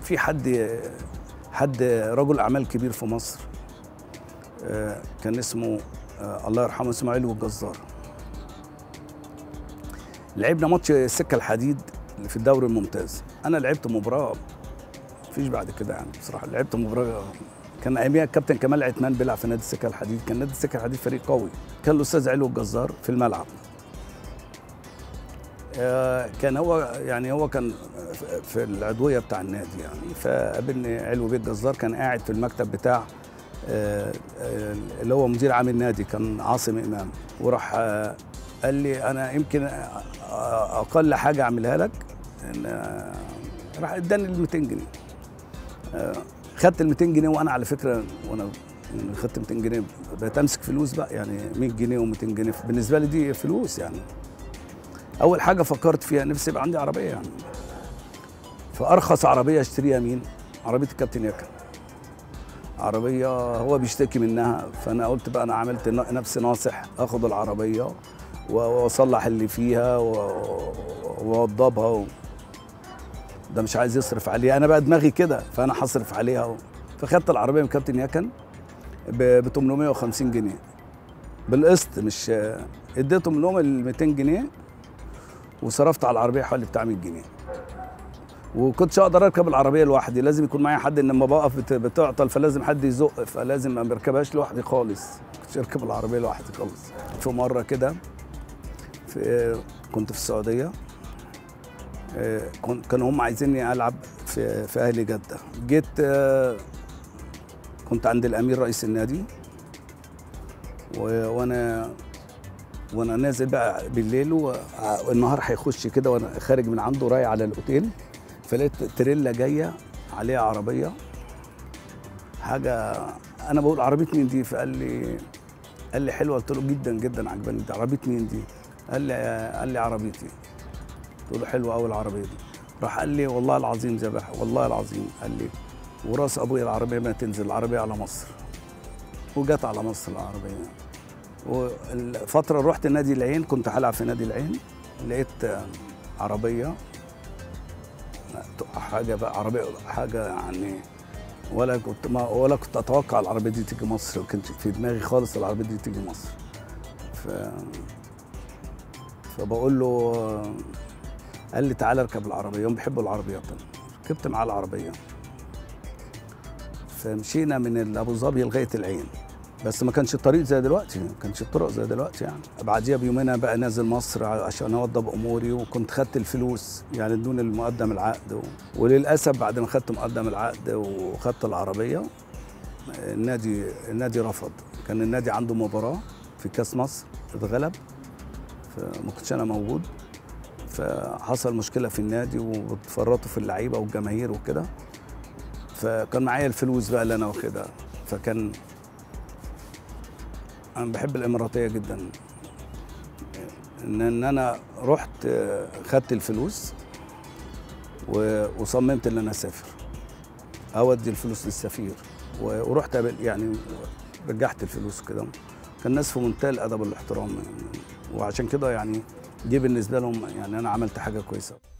في حد حد رجل اعمال كبير في مصر آه، كان اسمه آه، الله يرحمه اسمه علو الجزار لعبنا ماتش السكه الحديد اللي في الدوري الممتاز انا لعبت مباراه مفيش بعد كده يعني بصراحه لعبت مباراه كان اياميها الكابتن كمال عثمان بيلعب في نادي السكه الحديد كان نادي السكه الحديد فريق قوي كان الاستاذ علو الجزار في الملعب آه، كان هو يعني هو كان في العضويه بتاع النادي يعني فقابلني علو بيه الجزار كان قاعد في المكتب بتاع آه، آه، اللي هو مدير عام النادي كان عاصم امام وراح آه، قال لي انا يمكن آه، اقل حاجه اعملها لك إن، آه، راح اداني ال 200 جنيه آه، خدت ال 200 جنيه وانا على فكره وانا خدت 200 جنيه بقيت امسك فلوس بقى يعني 100 جنيه و200 جنيه بالنسبه لي دي فلوس يعني اول حاجه فكرت فيها نفسي يبقى عندي عربيه يعني فارخص عربيه اشتريها مين عربيه الكابتن يكن عربيه هو بيشتكي منها فانا قلت بقى انا عملت ن- نفسي ناصح اخد العربيه و- واصلح اللي فيها و- واوضبها و... ده مش عايز يصرف عليها انا بقى دماغي كده فانا هصرف عليها و... فخدت العربيه من كابتن يكن ب 850 جنيه بالقسط مش اديتهم لهم ال 200 جنيه وصرفت على العربيه حوالي بتاع 100 جنيه وكنتش اقدر اركب العربيه لوحدي لازم يكون معايا حد ان لما بقف بت- بتعطل فلازم حد يزق فلازم ما بركبهاش لوحدي خالص كنتش اركب العربيه لوحدي خالص في مره كده في كنت في السعوديه آه، كنت كانوا هم عايزيني العب في في اهلي جده جيت آه، كنت عند الامير رئيس النادي و- وانا وانا نازل بقى بالليل والنهار هيخش كده وانا خارج من عنده رايح على الاوتيل فلقيت تريلا جايه عليها عربيه حاجه انا بقول عربيه مين دي فقال لي قال لي حلوه قلت له جدا جدا عجباني دي عربيه مين دي قال لي قال لي عربيتي قلت له حلوه قوي العربيه دي راح قال لي والله العظيم ذبح والله العظيم قال لي وراس ابويا العربيه ما تنزل العربيه على مصر وجت على مصر العربيه والفتره رحت نادي العين كنت هلعب في نادي العين لقيت آه، عربيه حاجه بقى عربيه حاجه يعني ولا كنت ما ولا كنت اتوقع العربيه دي تيجي مصر وكنت في دماغي خالص العربيه دي تيجي مصر ف فبقول له آه، قال لي تعالى اركب العربيه هم بيحبوا العربيات ركبت معاه العربيه فمشينا من ابو ظبي لغايه العين بس ما كانش الطريق زي دلوقتي ما كانش الطرق زي دلوقتي يعني بعديها بيومين أنا بقى نازل مصر عشان اوضب اموري وكنت خدت الفلوس يعني ادوني المقدم العقد و... وللاسف بعد ما خدت مقدم العقد وخدت العربيه النادي النادي رفض كان النادي عنده مباراه في كاس مصر اتغلب فما كنتش انا موجود فحصل مشكله في النادي واتفرطوا في اللعيبه والجماهير وكده فكان معايا الفلوس بقى اللي انا واخدها فكان انا بحب الاماراتيه جدا ان ان انا رحت آه، خدت الفلوس و- وصممت ان انا اسافر اودي الفلوس للسفير و- ورحت قابل- يعني رجعت الفلوس كده كان الناس في منتهى الادب والاحترام يعني وعشان كده يعني دي بالنسبه لهم يعني انا عملت حاجه كويسه